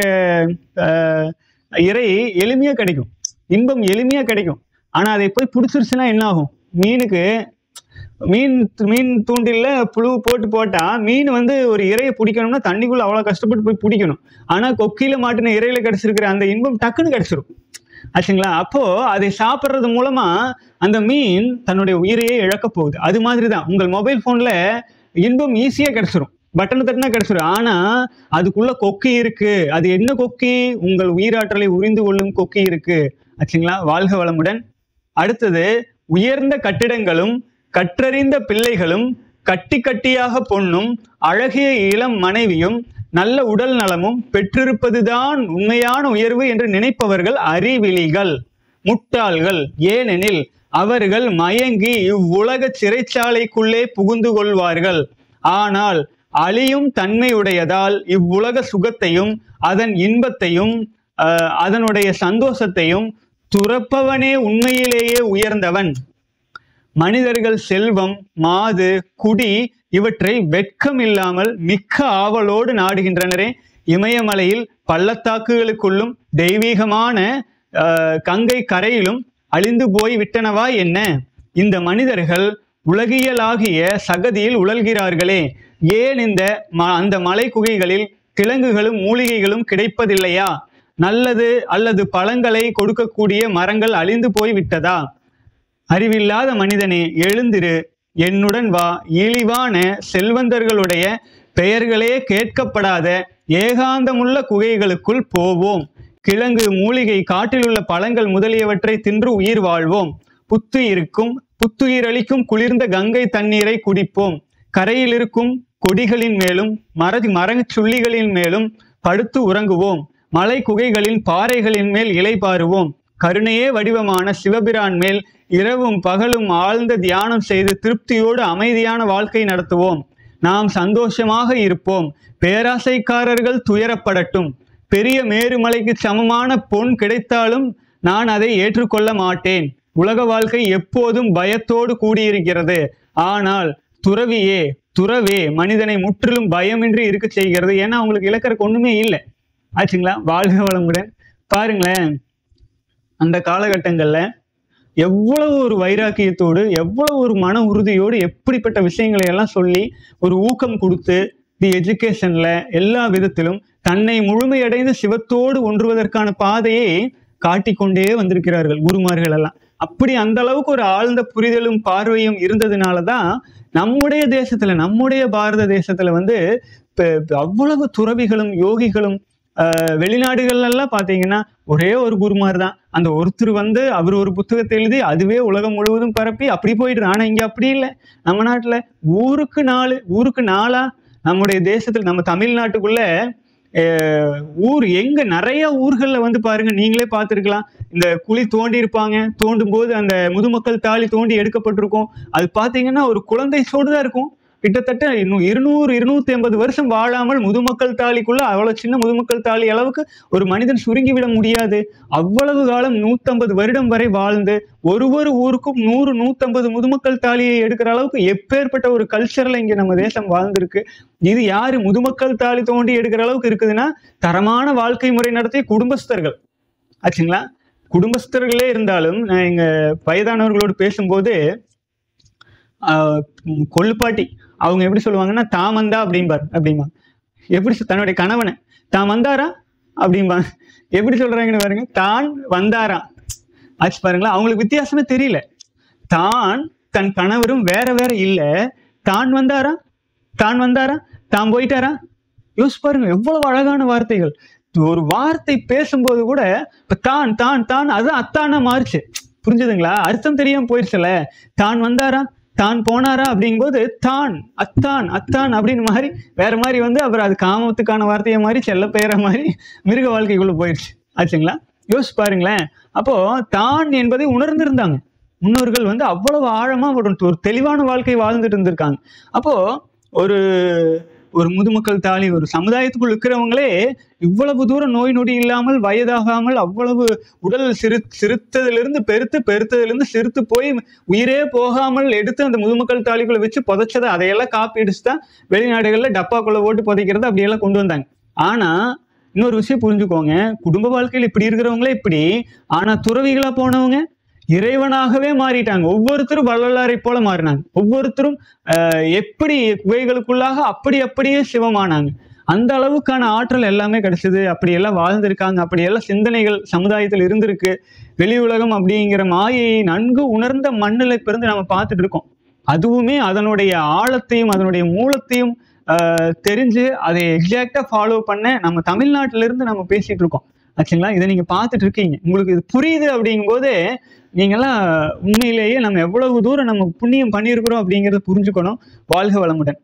இறை எளிமையா கிடைக்கும் இன்பம் எளிமையா கிடைக்கும் ஆனா அதை போய் பிடிச்சிருச்சுன்னா என்ன ஆகும் மீனுக்கு மீன் மீன் தூண்டில்ல புழு போட்டு போட்டா மீன் வந்து ஒரு இறையை பிடிக்கணும்னா தண்ணிக்குள்ள அவ்வளவு கஷ்டப்பட்டு போய் பிடிக்கணும் ஆனா கொக்கியில மாட்டின இறையில கிடைச்சிருக்கிற அந்த இன்பம் டக்குன்னு கிடைச்சிரும் ஆச்சுங்களா அப்போ அதை சாப்பிட்றது மூலமா அந்த மீன் தன்னுடைய உயிரையே இழக்க போகுது அது மாதிரி தான் உங்கள் மொபைல் போன்ல இன்பம் ஈஸியா கிடைச்சிரும் பட்டனை தட்டினா கிடைச்சிரும் ஆனா அதுக்குள்ள கொக்கி இருக்கு அது என்ன கொக்கி உங்கள் உயிராற்றலை உறிந்து கொள்ளும் கொக்கி இருக்கு ஆச்சுங்களா வாழ்க வளமுடன் அடுத்தது உயர்ந்த கட்டிடங்களும் கற்றறிந்த பிள்ளைகளும் கட்டி கட்டியாக பொண்ணும் அழகிய இளம் மனைவியும் நல்ல உடல் நலமும் பெற்றிருப்பதுதான் உண்மையான உயர்வு என்று நினைப்பவர்கள் அறிவிலிகள் முட்டாள்கள் ஏனெனில் அவர்கள் மயங்கி இவ்வுலக சிறைச்சாலைக்குள்ளே புகுந்து கொள்வார்கள் ஆனால் அழியும் தன்மையுடையதால் இவ்வுலக சுகத்தையும் அதன் இன்பத்தையும் ஆஹ், அதனுடைய சந்தோஷத்தையும் துறப்பவனே உண்மையிலேயே உயர்ந்தவன் மனிதர்கள் செல்வம் மாது குடி இவற்றை வெட்கம் இல்லாமல் மிக்க ஆவலோடு நாடுகின்றனரே இமயமலையில் பள்ளத்தாக்குகளுக்குள்ளும் தெய்வீகமான ஆஹ், கங்கை கரையிலும் அழிந்து போய் விட்டனவா என்ன இந்த மனிதர்கள் உலகியலாகிய சகதியில் உழல்கிறார்களே ஏன் இந்த ம- அந்த மலை குகைகளில் கிழங்குகளும் மூலிகைகளும் கிடைப்பதில்லையா நல்லது அல்லது பழங்களை கொடுக்கக்கூடிய மரங்கள் அழிந்து போய் விட்டதா அறிவில்லாத மனிதனே எழுந்திரு என்னுடன் வா இழிவான செல்வந்தர்களுடைய பெயர்களே கேட்கப்படாத ஏகாந்தமுள்ள குகைகளுக்குள் போவோம் கிழங்கு மூலிகை காட்டிலுள்ள பழங்கள் முதலியவற்றை தின்று உயிர் வாழ்வோம் புத்துயிருக்கும் புத்துயிரளிக்கும் குளிர்ந்த கங்கை தண்ணீரை குடிப்போம் கரையில் இருக்கும் கொடிகளின் மேலும் மர மரச் சுள்ளிகளின் மேலும் படுத்து உறங்குவோம் மலை குகைகளின் பாறைகளின் மேல் இலை பாருவோம் கருணையே வடிவமான சிவபிரான் மேல் இரவும் பகலும் ஆழ்ந்த தியானம் செய்து திருப்தியோடு அமைதியான வாழ்க்கை நடத்துவோம் நாம் சந்தோஷமாக இருப்போம் பேராசைக்காரர்கள் துயரப்படட்டும் பெரிய மேருமலைக்கு சமமான பொன் கிடைத்தாலும் நான் அதை ஏற்றுக்கொள்ள மாட்டேன் உலக வாழ்க்கை எப்போதும் பயத்தோடு கூடியிருக்கிறது ஆனால் துறவியே துறவே மனிதனை முற்றிலும் பயமின்றி இருக்க செய்கிறது ஏன்னா அவங்களுக்கு இலக்கறக்கு ஒண்ணுமே இல்லை ஆச்சுங்களா வாழ்க வளமுடன் பாருங்களேன் அந்த காலகட்டங்கள்ல எவ்வளவு ஒரு வைராக்கியத்தோடு எவ்வளவு ஒரு மன உறுதியோடு எப்படிப்பட்ட விஷயங்களை எல்லாம் சொல்லி ஒரு ஊக்கம் கொடுத்து தி எஜுகேஷன்ல எல்லா விதத்திலும் தன்னை முழுமையடைந்து சிவத்தோடு ஒன்றுவதற்கான பாதையை காட்டிக்கொண்டே வந்திருக்கிறார்கள் குருமார்கள் எல்லாம் அப்படி அந்த அளவுக்கு ஒரு ஆழ்ந்த புரிதலும் பார்வையும் இருந்ததுனால தான் நம்முடைய தேசத்துல நம்முடைய பாரத தேசத்துல வந்து இப்ப இப்ப அவ்வளவு துறவிகளும் யோகிகளும் ஆஹ் வெளிநாடுகள்ல எல்லாம் பாத்தீங்கன்னா ஒரே ஒரு குருமார் தான் அந்த ஒருத்தர் வந்து அவர் ஒரு புத்தகத்தை எழுதி அதுவே உலகம் முழுவதும் பரப்பி அப்படி போயிட்டு ஆனா இங்க அப்படி இல்லை நம்ம நாட்டுல ஊருக்கு நாலு ஊருக்கு நாளா நம்முடைய தேசத்துல நம்ம தமிழ்நாட்டுக்குள்ள அஹ், ஊர் எங்க நிறைய ஊர்கள்ல வந்து பாருங்க நீங்களே பார்த்துருக்கலாம் இந்த குழி தோண்டி இருப்பாங்க தோண்டும் போது அந்த முதுமக்கள் தாலி தோண்டி எடுக்கப்பட்டிருக்கும் அது பார்த்தீங்கன்னா ஒரு குழந்தை சோடு தான் இருக்கும் கிட்டத்தட்ட இன்னும் இருநூறு இருநூத்தி ஐம்பது வருஷம் வாழாமல் முதுமக்கள் தாலிக்குள்ள அவ்வளவு சின்ன முதுமக்கள் தாலி அளவுக்கு ஒரு மனிதன் சுருங்கி விட முடியாது அவ்வளவு காலம் நூத்தம்பது வருடம் வரை வாழ்ந்து ஒரு ஒரு ஊருக்கும் நூறு நூத்தம்பது முதுமக்கள் தாலியை எடுக்கிற அளவுக்கு எப்பேற்பட்ட ஒரு கல்ச்சர்ல இங்க நம்ம தேசம் வாழ்ந்திருக்கு இது யாரு முதுமக்கள் தாலி தோண்டி எடுக்கிற அளவுக்கு இருக்குதுன்னா தரமான வாழ்க்கை முறை நடத்திய குடும்பஸ்தர்கள் ஆச்சுங்களா குடும்பஸ்தர்களே இருந்தாலும் நான் எங்க வயதானவர்களோடு பேசும்போது ஆஹ் உம் கொள்ளுப்பாட்டி அவங்க எப்படி சொல்லுவாங்கன்னா தான் வந்தா அப்படிம்பார் அப்படிம்பா எப்படி சொ- தன்னுடைய கணவனை தான் வந்தாரா அப்படிம்பாங்க எப்படி சொல்றாங்கன்னு பாருங்க தான் வந்தாரா ஆச்சு பாருங்களா அவங்களுக்கு வித்தியாசமே தெரியல தான் தன் கணவரும் வேற வேற இல்ல தான் வந்தாரா தான் வந்தாரா தான் போயிட்டாரா யோசிச்சு பாருங்க எவ்வளவு அழகான வார்த்தைகள் ஒரு வார்த்தை பேசும்போது கூட இப்ப தான் தான் தான் அது அத்தானா மாறுச்சு புரிஞ்சுதுங்களா அர்த்தம் தெரியாம போயிடுச்சுல தான் வந்தாரா தான் போனாரா அப்படிங்கும்போது தான் அத்தான் அத்தான் அப்படின்னு மாதிரி வேற மாதிரி வந்து அவர் அது காமத்துக்கான வார்த்தையை மாதிரி செல்ல பெயர மாதிரி மிருக வாழ்க்கைக்குள்ள போயிடுச்சு ஆச்சுங்களா யோசிச்சு பாருங்களேன் அப்போ தான் என்பதை உணர்ந்திருந்தாங்க முன்னோர்கள் வந்து அவ்வளவு ஆழமா ஒரு ஒரு தெளிவான வாழ்க்கை வாழ்ந்துட்டு இருந்திருக்காங்க அப்போ ஒரு ஒரு முதுமக்கள் தாலி ஒரு சமுதாயத்துக்குள் இருக்கிறவங்களே இவ்வளவு தூரம் நோய் நொடி இல்லாமல் வயதாகாமல் அவ்வளவு உடல் சிறு சிறுத்ததிலிருந்து பெருத்து பெருத்ததிலிருந்து சிறுத்து போய் உயிரே போகாமல் எடுத்து அந்த முதுமக்கள் தாலிக்குள்ள வச்சு புதைச்சதை அதையெல்லாம் காப்பி அடிச்சு தான் வெளிநாடுகள்ல டப்பாக்குள்ள போட்டு புதைக்கிறது அப்படியெல்லாம் கொண்டு வந்தாங்க ஆனா இன்னொரு விஷயம் புரிஞ்சுக்கோங்க குடும்ப வாழ்க்கையில் இப்படி இருக்கிறவங்களே இப்படி ஆனா துறவிகளா போனவங்க இறைவனாகவே மாறிட்டாங்க ஒவ்வொருத்தரும் வள்ளலாரை போல மாறினாங்க ஒவ்வொருத்தரும் ஆஹ், எப்படி குகைகளுக்குள்ளாக அப்படி அப்படியே சிவமானாங்க அந்த அளவுக்கான ஆற்றல் எல்லாமே கிடைச்சது அப்படியெல்லாம் வாழ்ந்திருக்காங்க அப்படியெல்லாம் சிந்தனைகள் சமுதாயத்தில் இருந்திருக்கு வெளி உலகம் அப்படிங்கிற மாயையை நன்கு உணர்ந்த மண்ணில் பிறந்து நம்ம பார்த்துட்டு இருக்கோம் அதுவுமே அதனுடைய ஆழத்தையும் அதனுடைய மூலத்தையும் ஆஹ், தெரிஞ்சு அதை எக்ஸாக்டா ஃபாலோ பண்ண நம்ம தமிழ்நாட்டில இருந்து நம்ம பேசிட்டு இருக்கோம் ஆச்சுங்களா இதை நீங்க பார்த்துட்டு இருக்கீங்க உங்களுக்கு இது புரியுது அப்படிங்கும்போது நீங்கெல்லாம் உண்மையிலேயே நம்ம எவ்வளவு தூரம் நம்ம புண்ணியம் பண்ணியிருக்கிறோம் அப்படிங்கிறத புரிஞ்சுக்கணும் வாழ்க வளமுடன்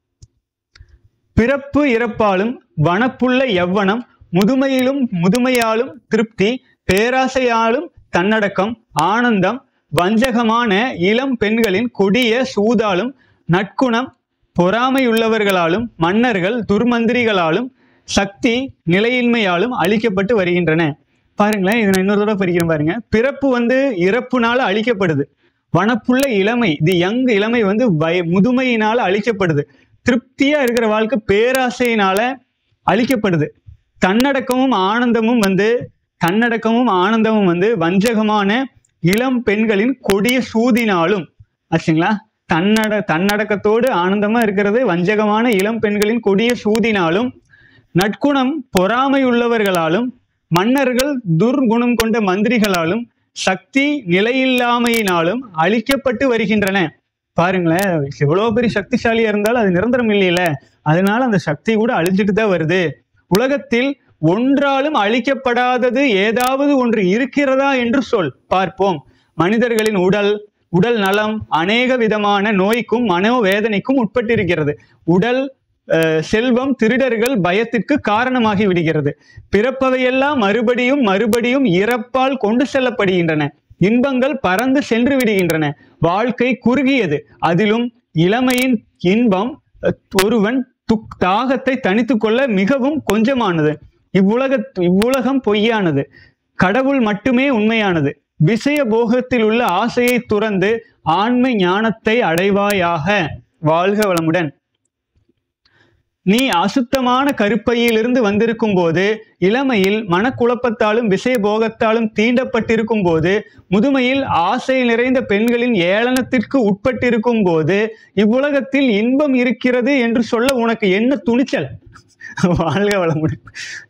பிறப்பு இறப்பாலும் வனப்புள்ள எவ்வனம் முதுமையிலும் முதுமையாலும் திருப்தி பேராசையாலும் தன்னடக்கம் ஆனந்தம் வஞ்சகமான இளம் பெண்களின் கொடிய சூதாலும் நற்குணம் பொறாமையுள்ளவர்களாலும் மன்னர்கள் துர்மந்திரிகளாலும் சக்தி நிலையின்மையாலும் அழிக்கப்பட்டு வருகின்றன பாருங்களேன் இதை நான் இன்னொரு தடவை படிக்கிறேன் பாருங்க பிறப்பு வந்து இறப்புனால அழிக்கப்படுது வனப்புள்ள இளமை தி யங் இளமை வந்து வய முதுமையினால அழிக்கப்படுது திருப்தியா இருக்கிற வாழ்க்கை பேராசையினால அழிக்கப்படுது தன்னடக்கமும் ஆனந்தமும் வந்து தன்னடக்கமும் ஆனந்தமும் வந்து வஞ்சகமான இளம் பெண்களின் கொடிய சூதினாலும் ஆச்சுங்களா தன்னட தன்னடக்கத்தோடு ஆனந்தமா இருக்கிறது வஞ்சகமான இளம் பெண்களின் கொடிய சூதினாலும் நற்குணம் பொறாமை உள்ளவர்களாலும் மன்னர்கள் துர்குணம் கொண்ட மந்திரிகளாலும் சக்தி நிலையில்லாமையினாலும் அழிக்கப்பட்டு வருகின்றன பாருங்களேன் எவ்வளவு பெரிய சக்திசாலியா இருந்தாலும் அது நிரந்தரம் இல்லையில அதனால அந்த சக்தி கூட அழிஞ்சிட்டு தான் வருது உலகத்தில் ஒன்றாலும் அழிக்கப்படாதது ஏதாவது ஒன்று இருக்கிறதா என்று சொல் பார்ப்போம் மனிதர்களின் உடல் உடல் நலம் அநேக விதமான நோய்க்கும் மனோவேதனைக்கும் உட்பட்டிருக்கிறது உடல் அஹ், செல்வம் திருடர்கள் பயத்திற்கு காரணமாகி விடுகிறது பிறப்பவையெல்லாம் மறுபடியும் மறுபடியும் இறப்பால் கொண்டு செல்லப்படுகின்றன இன்பங்கள் பறந்து சென்று விடுகின்றன வாழ்க்கை குறுகியது அதிலும் இளமையின் இன்பம் அஹ், ஒருவன் துக் தாகத்தை தணித்துக் கொள்ள மிகவும் கொஞ்சமானது இவ்வுலக இவ்வுலகம் பொய்யானது கடவுள் மட்டுமே உண்மையானது விஷய போகத்தில் உள்ள ஆசையை துறந்து ஆண்மை ஞானத்தை அடைவாயாக வாழ்க வளமுடன் நீ அசுத்தமான கருப்பையிலிருந்து வந்திருக்கும் போது இளமையில் மனக்குழப்பத்தாலும் விஷய போகத்தாலும் தீண்டப்பட்டிருக்கும் போது முதுமையில் ஆசை நிறைந்த பெண்களின் ஏளனத்திற்கு உட்பட்டிருக்கும் போது இவ்வுலகத்தில் இன்பம் இருக்கிறது என்று சொல்ல உனக்கு என்ன துணிச்சல் வாழ்க வளமுடன்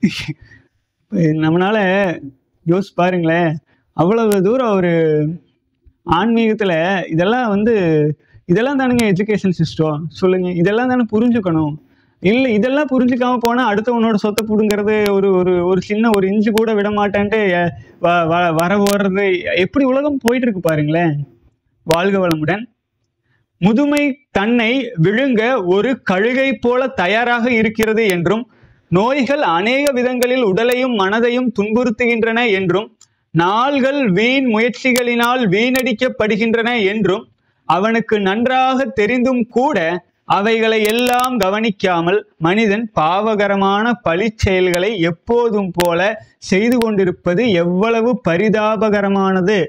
நம்மளால யோசிச்சு பாருங்களேன் அவ்வளவு தூரம் ஒரு ஆன்மீகத்துல இதெல்லாம் வந்து இதெல்லாம் தானுங்க எஜுகேஷன் சிஸ்டம் சொல்லுங்க இதெல்லாம் தானே புரிஞ்சுக்கணும் இல்லை இதெல்லாம் புரிஞ்சுக்காம போனா அடுத்தவனோட சொத்தை புடுங்கிறது ஒரு ஒரு ஒரு சின்ன ஒரு இன்ச்சு கூட விட மாட்டேன்ட்டு எ- வ- வ- வர ஓடுறது எப்படி உலகம் போயிட்டு இருக்கு பாருங்களேன் வாழ்க வளமுடன் முதுமை தன்னை விழுங்க ஒரு கழுகை போல தயாராக இருக்கிறது என்றும் நோய்கள் அநேக விதங்களில் உடலையும் மனதையும் துன்புறுத்துகின்றன என்றும் நாள்கள் வீண் முயற்சிகளினால் வீணடிக்கப்படுகின்றன என்றும் அவனுக்கு நன்றாக தெரிந்தும் கூட அவைகளை எல்லாம் கவனிக்காமல் மனிதன் பாவகரமான பழிச் செயல்களை எப்போதும் போல செய்து கொண்டிருப்பது எவ்வளவு பரிதாபகரமானது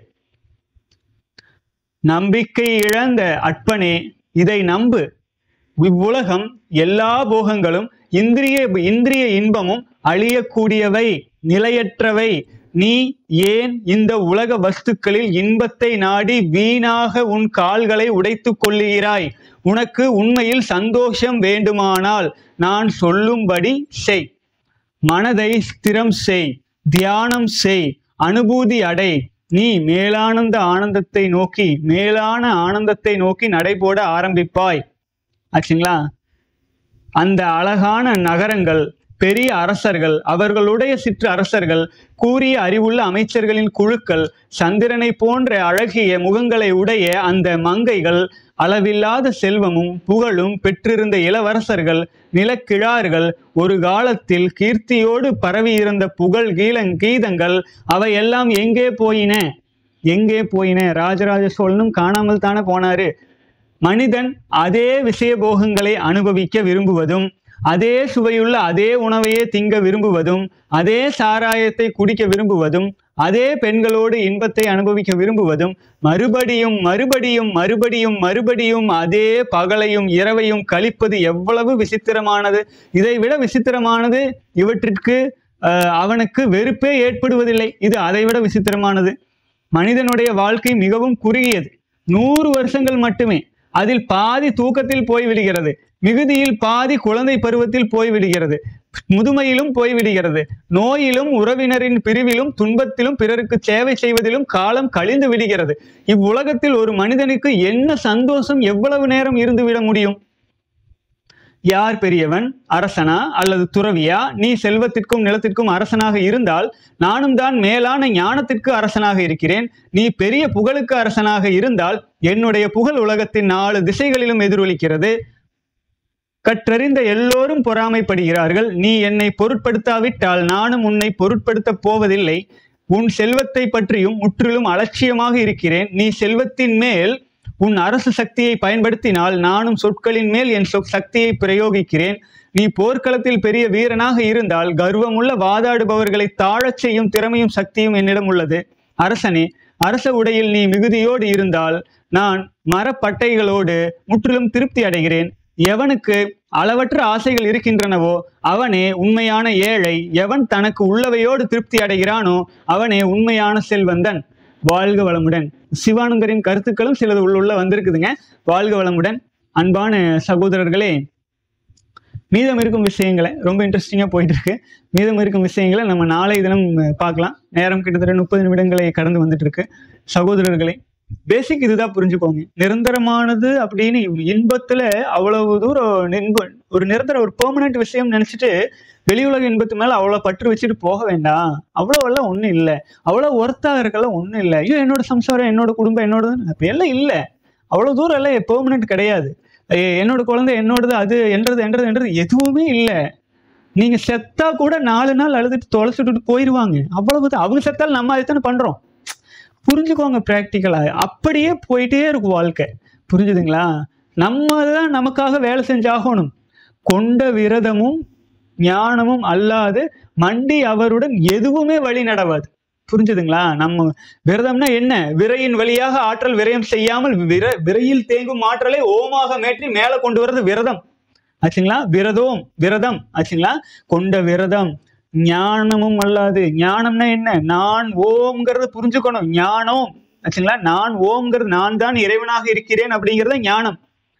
நம்பிக்கை இழந்த அற்பனே இதை நம்பு இவ்வுலகம் எல்லா போகங்களும் இந்திரிய இந்திரிய இன்பமும் அழியக்கூடியவை நிலையற்றவை நீ ஏன் இந்த உலக வஸ்துக்களில் இன்பத்தை நாடி வீணாக உன் கால்களை உடைத்துக் கொள்ளுகிறாய் உனக்கு உண்மையில் சந்தோஷம் வேண்டுமானால் நான் சொல்லும்படி செய் மனதை ஸ்திரம் செய் தியானம் செய் அனுபூதி அடை நீ மேலானந்த ஆனந்தத்தை நோக்கி மேலான ஆனந்தத்தை நோக்கி நடைபோட ஆரம்பிப்பாய் ஆச்சுங்களா அந்த அழகான நகரங்கள் பெரிய அரசர்கள் அவர்களுடைய சிற்று அரசர்கள் கூறிய அறிவுள்ள அமைச்சர்களின் குழுக்கள் சந்திரனை போன்ற அழகிய முகங்களை உடைய அந்த மங்கைகள் அளவில்லாத செல்வமும் புகழும் பெற்றிருந்த இளவரசர்கள் நிலக்கிழார்கள் ஒரு காலத்தில் கீர்த்தியோடு பரவியிருந்த புகழ் கீழங் கீதங்கள் அவையெல்லாம் எங்கே போயின எங்கே போயின ராஜராஜ சோழனும் காணாமல் தானே போனாரு மனிதன் அதே விஷய போகங்களை அனுபவிக்க விரும்புவதும் அதே சுவையுள்ள அதே உணவையே திங்க விரும்புவதும் அதே சாராயத்தை குடிக்க விரும்புவதும் அதே பெண்களோடு இன்பத்தை அனுபவிக்க விரும்புவதும் மறுபடியும் மறுபடியும் மறுபடியும் மறுபடியும் அதே பகலையும் இரவையும் கழிப்பது எவ்வளவு விசித்திரமானது இதைவிட விசித்திரமானது இவற்றிற்கு அஹ், அவனுக்கு வெறுப்பே ஏற்படுவதில்லை இது அதைவிட விசித்திரமானது மனிதனுடைய வாழ்க்கை மிகவும் குறுகியது நூறு வருஷங்கள் மட்டுமே அதில் பாதி தூக்கத்தில் போய்விடுகிறது மிகுதியில் பாதி குழந்தை பருவத்தில் போய்விடுகிறது முதுமையிலும் போய்விடுகிறது நோயிலும் உறவினரின் பிரிவிலும் துன்பத்திலும் பிறருக்கு சேவை செய்வதிலும் காலம் கழிந்து விடுகிறது இவ்வுலகத்தில் ஒரு மனிதனுக்கு என்ன சந்தோஷம் எவ்வளவு நேரம் இருந்துவிட முடியும் யார் பெரியவன் அரசனா அல்லது துறவியா நீ செல்வத்திற்கும் நிலத்திற்கும் அரசனாக இருந்தால் நானும் தான் மேலான ஞானத்திற்கு அரசனாக இருக்கிறேன் நீ பெரிய புகழுக்கு அரசனாக இருந்தால் என்னுடைய புகழ் உலகத்தின் நாலு திசைகளிலும் எதிரொலிக்கிறது கற்றறிந்த எல்லோரும் பொறாமைப்படுகிறார்கள் நீ என்னை பொருட்படுத்தாவிட்டால் நானும் உன்னை பொருட்படுத்தப் போவதில்லை உன் செல்வத்தை பற்றியும் முற்றிலும் அலட்சியமாக இருக்கிறேன் நீ செல்வத்தின் மேல் உன் அரசு சக்தியை பயன்படுத்தினால் நானும் சொற்களின் மேல் என் சொ- சக்தியை பிரயோகிக்கிறேன் நீ போர்க்களத்தில் பெரிய வீரனாக இருந்தால் கர்வமுள்ள வாதாடுபவர்களை தாழச் செய்யும் திறமையும் சக்தியும் என்னிடம் உள்ளது அரசனே அரச உடையில் நீ மிகுதியோடு இருந்தால் நான் மரப்பட்டைகளோடு முற்றிலும் திருப்தி அடைகிறேன் எவனுக்கு அளவற்ற ஆசைகள் இருக்கின்றனவோ அவனே உண்மையான ஏழை எவன் தனக்கு உள்ளவையோடு திருப்தி அடைகிறானோ அவனே உண்மையான செல்வந்தன் வாழ்க வளமுடன் சிவானந்தரின் கருத்துக்களும் சிலது உள்ள உள்ள வந்திருக்குதுங்க வாழ்க வளமுடன் அன்பான சகோதரர்களே மீதம் இருக்கும் விஷயங்களை ரொம்ப இன்ட்ரெஸ்டிங்காக போயிட்டு இருக்கு மீதம் இருக்கும் விஷயங்களை நம்ம நாளை தினம் அஹ், பார்க்கலாம் நேரம் கிட்டத்தட்ட முப்பது நிமிடங்களை கடந்து வந்துட்டு இருக்கு சகோதரர்களை பேசிக் இதுதான் புரிஞ்சுக்கோங்க நிரந்தரமானது அப்படின்னு இன்பத்துல அவ்வளவு தூரம் இன்ப ஒரு நிரந்தர ஒரு பெர்மனன்ட் விஷயம் நினைச்சிட்டு வெளி உலக இன்பத்து மேல அவ்வளவு பற்று வச்சுட்டு போக வேண்டாம் அவ்வளவு எல்லாம் ஒண்ணும் இல்லை அவ்வளவு ஒர்த்தாக இருக்கலாம் ஒண்ணும் இல்லை ஐயோ என்னோட சம்சாரம் என்னோட குடும்பம் என்னோடது அப்ப எல்லாம் இல்லை அவ்வளவு தூரம் எல்லாம் பெர்மனன்ட் கிடையாது ஏய், என்னோட குழந்தை என்னோடது அது என்றது என்றது என்றது எதுவுமே இல்லை நீங்க செத்தா கூட நாலு நாள் அழுதுட்டு தொலைச்சிட்டு போயிடுவாங்க அவ்வளவுதான் அவங்க செத்தால் நம்ம அதைத்தானே பண்றோம் புரிஞ்சுக்கோங்க ப்ராக்டிக்கலா அப்படியே போயிட்டே இருக்கும் வாழ்க்கை புரிஞ்சுதுங்களா நம்ம தான் நமக்காக வேலை செஞ்சாகணும் கொண்ட விரதமும் ஞானமும் அல்லாது மண்டி அவருடன் எதுவுமே வழி நடவாது புரிஞ்சுதுங்களா நம்ம விரதம்னா என்ன விரையின் வழியாக ஆற்றல் விரயம் செய்யாமல் விர விரையில் தேங்கும் ஆற்றலை ஓமாக மேற்றி மேலே கொண்டு வர்றது விரதம் ஆச்சுங்களா விரதோம் விரதம் ஆச்சுங்களா கொண்ட விரதம் ஞானமும் அல்லாது ஞானம்னா என்ன நான் ஓம்ங்கிறது புரிஞ்சுக்கணும் ஞானம் ஆச்சுங்களா நான் ஓம்ங்கிறது நான் தான் இறைவனாக இருக்கிறேன் அப்படிங்கிறது ஞானம்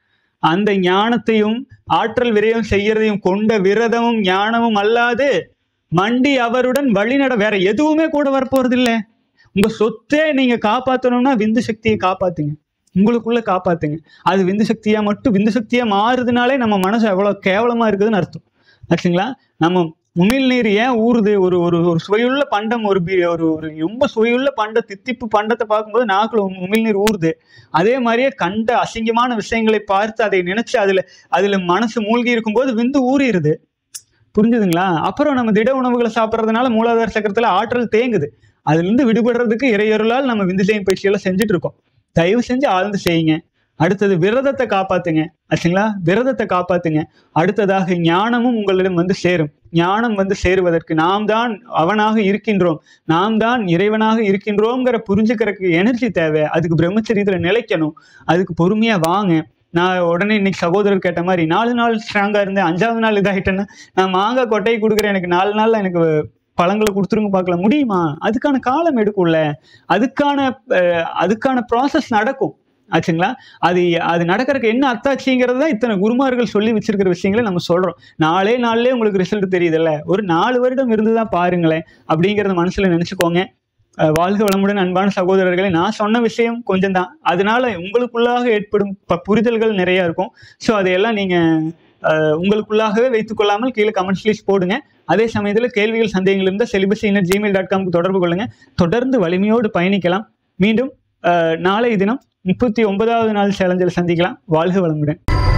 அந்த ஞானத்தையும் ஆற்றல் விரயம் செய்யறதையும் கொண்ட விரதமும் ஞானமும் அல்லாது மண்டி அவருடன் வழிநட வேற எதுவுமே கூட வரப்போறது இல்ல உங்க சொத்தே நீங்க காப்பாத்தணும்னா விந்து சக்தியை காப்பாத்துங்க உங்களுக்குள்ள காப்பாத்துங்க அது விந்து சக்தியா மட்டும் விந்து சக்தியா மாறுதுனாலே நம்ம மனசு எவ்வளவு கேவலமா இருக்குதுன்னு அர்த்தம் ஆச்சுங்களா நம்ம உமிழ்நீர் ஏன் ஊறுது ஒரு ஒரு ஒரு சுவையுள்ள பண்டம் ஒரு பி- ஒரு ஒரு ரொம்ப சுவையுள்ள பண்ட தித்திப்பு பண்டத்தை பார்க்கும்போது நாக்குல உமி- உமிழ்நீர் ஊறுது அதே மாதிரியே கண்ட அசிங்கமான விஷயங்களை பார்த்து அதை நினைச்சு அதுல அதுல மனசு மூழ்கி இருக்கும்போது விந்து ஊறிடுது புரிஞ்சுதுங்களா அப்புறம் நம்ம திட உணவுகளை சாப்பிட்றதுனால மூலாதார சக்கரத்துல ஆற்றல் தேங்குது அதுல இருந்து விடுபடுறதுக்கு இறையொருளால் நம்ம விந்துஜயம் பயிற்சியெல்லாம் செஞ்சுட்டு இருக்கோம் தயவு செஞ்சு ஆழ்ந்து செய்யுங்க அடுத்தது விரதத்தை காப்பாத்துங்க ஆச்சுங்களா விரதத்தை காப்பாத்துங்க அடுத்ததாக ஞானமும் உங்களிடம் வந்து சேரும் ஞானம் வந்து சேருவதற்கு நாம் தான் அவனாக இருக்கின்றோம் நாம் தான் இறைவனாக இருக்கின்றோங்கிற புரிஞ்சுக்கிறதுக்கு எனர்ஜி தேவை அதுக்கு பிரம்மச்சரியத்துல நிலைக்கணும் அதுக்கு பொறுமையா வாங்க நான் உடனே இன்னைக்கு சகோதரர் கேட்ட மாதிரி நாலு நாள் ஸ்ட்ராங்கா இருந்தேன் அஞ்சாவது நாள் இதாகிட்டேன்னா நான் மாங்காய் கொட்டையை கொடுக்குறேன் எனக்கு நாலு நாள்ல எனக்கு பழங்களை கொடுத்துருங்க பார்க்கலாம் முடியுமா அதுக்கான காலம் எடுக்கும்ல அதுக்கான அஹ், அதுக்கான ப்ராசஸ் நடக்கும் ஆச்சுங்களா அது அது நடக்கிறதுக்கு என்ன அத்தாட்சிங்கிறது தான் இத்தனை குருமார்கள் சொல்லி வச்சிருக்கிற விஷயங்களை நம்ம சொல்றோம் நாலே நாள்லயே உங்களுக்கு ரிசல்ட் தெரியுதுல்ல ஒரு நாலு வருடம் இருந்து தான் பாருங்களேன் அப்படிங்கிறத மனசுல நினைச்சுக்கோங்க அஹ் வாழ்க வளமுடன் அன்பான சகோதரர்களே நான் சொன்ன விஷயம் கொஞ்சம் தான் அதனால உங்களுக்குள்ளாக ஏற்படும் ப- புரிதல்கள் நிறைய இருக்கும் ஸோ அதையெல்லாம் நீங்க அஹ், உங்களுக்குள்ளாகவே வைத்துக் கொள்ளாமல் கீழே கமெண்ட்ஸ் லிஸ்ட் போடுங்க அதே சமயத்தில் கேள்விகள் சந்தேகங்கள் இருந்தால் செலிபஸ் இன்னர் ஜிமெயில் டாட் காம்க்கு தொடர்பு கொள்ளுங்க தொடர்ந்து வலிமையோடு பயணிக்கலாம் மீண்டும் அஹ், நாளை தினம் முப்பத்தி ஒன்பதாவது நாள் சேலஞ்சில் சந்திக்கலாம் வாழ்க வளமுடன்